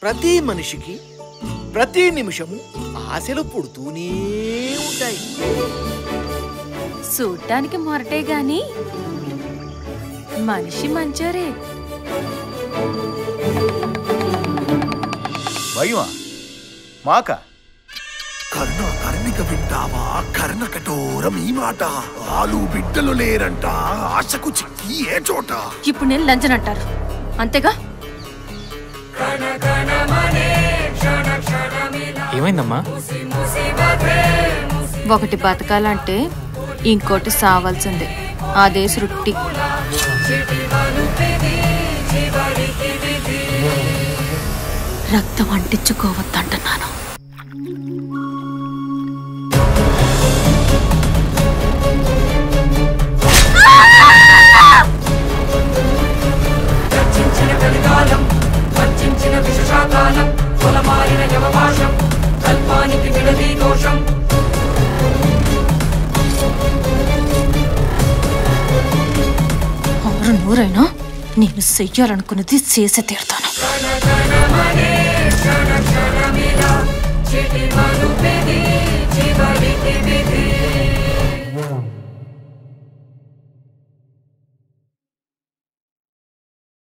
ప్రతి మనిషికి ప్రతి నిమిషము ఆశలు పుడుతూనే ఉంటాయి చూడ్డానికి మొరటే గాని మనిషి మంచోరే భయమా మాక కర్ణ కర్ణిక వింటావా కర్ణ కఠోరం ఈ మాట ఆలు బిడ్డలు లేరంట ఆశకు చిక్కి ఏ చోట ఇప్పుడు నేను లంచన్ అంటారు అంతేగా ఏమైందమ్మా ఒకటి బతకాలంటే ఇంకోటి సావాల్సిందే అదే సృష్టి రక్తం అంటించుకోవద్దంటున్నాను చర్చించిన కలికాలం వంచిన విషశాకాలం కులమారిన యమపాశం కల్పానికి విడదీ దోషం ఆరు నూరైనా నేను చెయ్యాలనుకున్నది చేసే తీరుతాను చిటి మలుపెది చివరికి